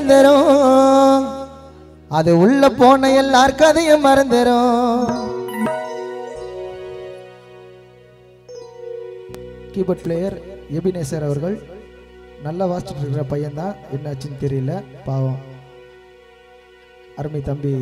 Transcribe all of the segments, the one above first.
நிரந்தரம் அது உள்ள போன எல்லார் கதையும் மறந்துரும் கீபோர்ட் பிளேயர் எபினேசர் அவர்கள் நல்லா வாசிச்சுட்டு இருக்கிற பையன்தான் என்னாச்சுன்னு தெரியல பாவம் அருமை தம்பி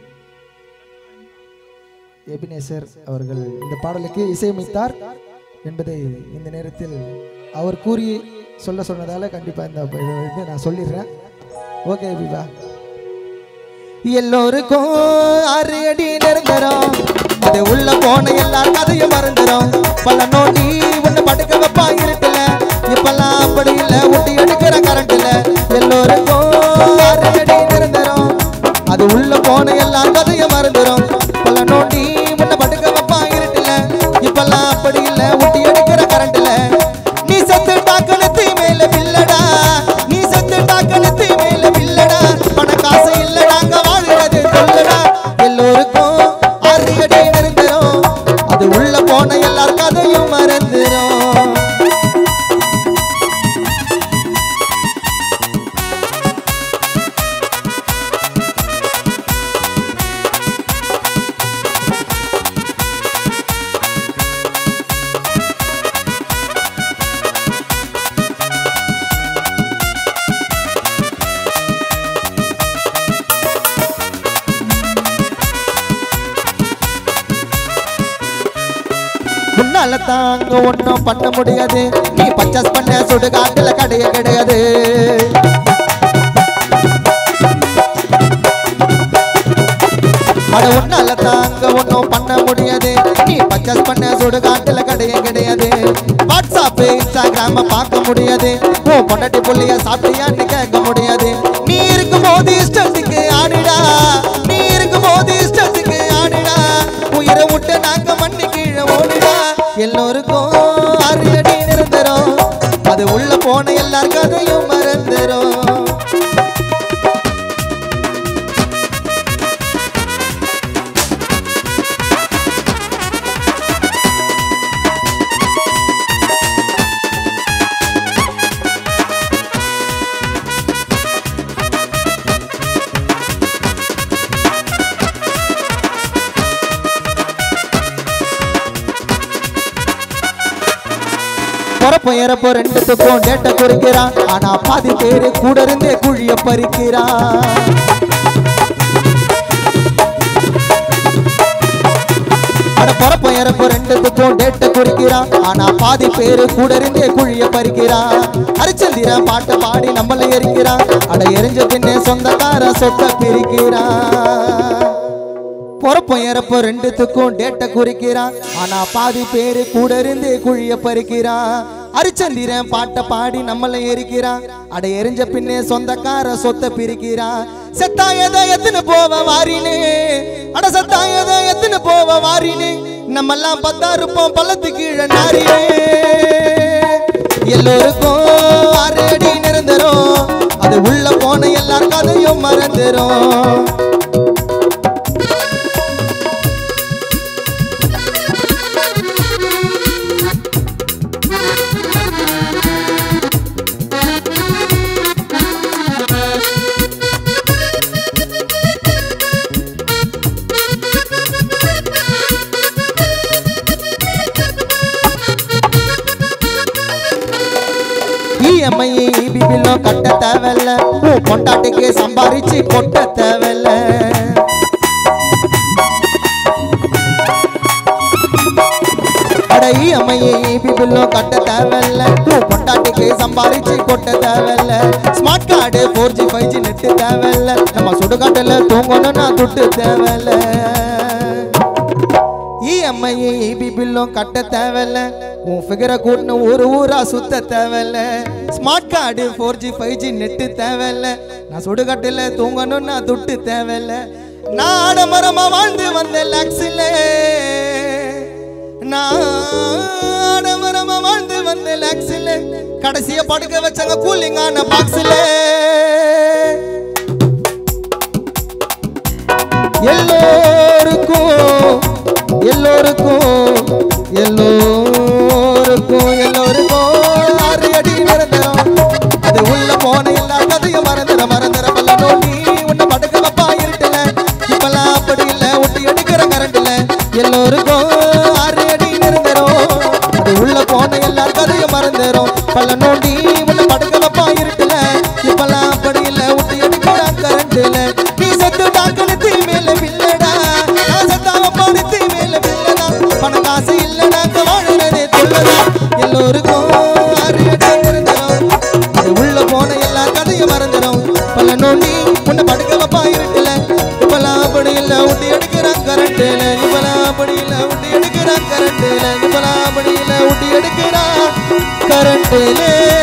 எபினேசர் அவர்கள் இந்த பாடலுக்கு இசையமைத்தார் என்பதை இந்த நேரத்தில் அவர் கூறி சொல்ல சொன்னதால கண்டிப்பா இந்த இதை வந்து நான் சொல்லிடுறேன் ஓகே விவா எல்லோருக்கும் ஆறு அடி நெருங்குறோம் அது உள்ள போன எல்லார் கதையும் மறந்துடும் பல நோண்டி ஒண்ணு படுக்க வைப்பா இருட்டுல இப்பெல்லாம் அப்படி இல்ல ஊட்டி எடுக்கிற கரண்ட்ல எல்லோருக்கும் ஆறு அடி நெருங்குறோம் அது உள்ள போன எல்லார் கதையும் மறந்துடும் பல நோண்டி ஒண்ணு படுக்க வைப்பா இருட்டுல இப்பெல்லாம் அப்படி இல்ல ஊட்டி எடுக்கிற கரண்ட்ல நீ செத்து டாக்கணத்து மேல வில்லடா நீ செத்து டாக்கணத்து மேல வில்லடா பண காசு இல்ல நாங்க வாழ்றது சொல்லடா எல்லோருக்கும் ஆறு அடி நெருங்குறோம் அது உள்ள போன எல்லார் கதையும் மறந்துரும் முன்னால தாங்க ஒன்றும் பண்ண முடியாது நீ பர்ச்சேஸ் பண்ண சுடுகாட்டுல கடைய கிடையாது அட உன்னால தாங்க ஒன்றும் பண்ண முடியாது நீ பர்ச்சேஸ் பண்ண சுடுகாட்டுல கடைய கிடையாது வாட்ஸ்அப் இன்ஸ்டாகிராம பார்க்க முடியாது ஓ பொண்டாட்டி புள்ளைய சாப்பிட்டியான்னு கேட்க முடியாது நீ இருக்கும் போது இஷ்டத்துக்கு ஆடிடா நீ இருக்கும் போது இஷ்டத்துக்கு ஆடிடா உயிரை விட்டு நாங்க மண்ணு கீழே ஓடிடா எல்லோருக்கும் ஆறு அடி நிரந்தரம் அது உள்ள போன எல்லார் கதையும் மறந்துரும் பொறப்போ இறப்போ ரெண்டுத்துக்கும் டேட்டை குறிக்கிறான் ஆனா பாதி பேரு கூட இருந்தே குழிய பறிக்கிறான் அட பொறப்போ இறப்போ ரெண்டுத்துக்கும் டேட்டை குறிக்கிறான் ஆனா பாதி பேரு கூட இருந்தே குழிய பறிக்கிறான் ஹரிச்சந்திரன் பாட்டு பாடி நம்மள எரிக்கிறான் அட எரிஞ்ச பின்னே சொந்தக்கார சொத்தை பிரிக்கிறான் பொறப்போ இறப்போ ரெண்டுத்துக்கும் டேட்டை குறிக்கிறான் ஆனா பாதி பேரு கூட இருந்து குழிய பறிக்கிறான் அரிச்சந்திரன் பாட்டை பாடி நம்மள எரிக்கிறான் அட எரிஞ்ச பின்னே சொந்தக்கார சொத்தை பிரிக்கிறான் செத்தாயதை எத்துன்னு போவ வாரினே அட செத்தாயதை எத்துன்னு போவ வாரினே நம்மெல்லாம் பத்தா இருப்போம் பள்ளத்து கீழே நாரினே எல்லோருக்கும் ஆறு அடி நிரந்தரும் அது உள்ள போன எல்லார் கதையும் மறந்துரும் இஎம்ஐ பிபிலோ கட்ட தேவையில்ல உன் பொண்டாட்டிக்கு சம்பாரிச்சு கொட்ட தேவையில்ல அட இஎம்ஐ பிபிலோ கட்ட தேவையில்ல உன் பொண்டாட்டிக்கு சம்பாரிச்சு கொட்ட தேவையில்ல smart card four G five G net தேவையில்ல நம்ம சுடுகாட்டுல தூங்கணும்னா துட்டு தேவையில்ல இஎம்ஐ இபி பில்லும் கட்ட தேவையில்ல உன் ஃபிகரை கூட்டினு ஒரு ஊரா சுத்த தேவையில்ல smart card four G five G net தேவையில்ல நான் சுடுகாட்டில் தூங்கணும்னா துட்டு தேவையில்ல நான் ஆடமரமா வாழ்ந்து வந்த லாக்ஸில் நான் ஆடமரமா வாழ்ந்து வந்த லாக்ஸில் கடைசியா படுக்க வச்சாங்க கூலிங்கான பாக்ஸில் எல்லோருக்கும் எல்லோருக்கும் எல்லோருக்கும் எல்லோருக்கும் ஆறு அடி நிரந்தரம் அது உள்ள போன எல்லா கதையும் மறந்துட மறந்துட வேலே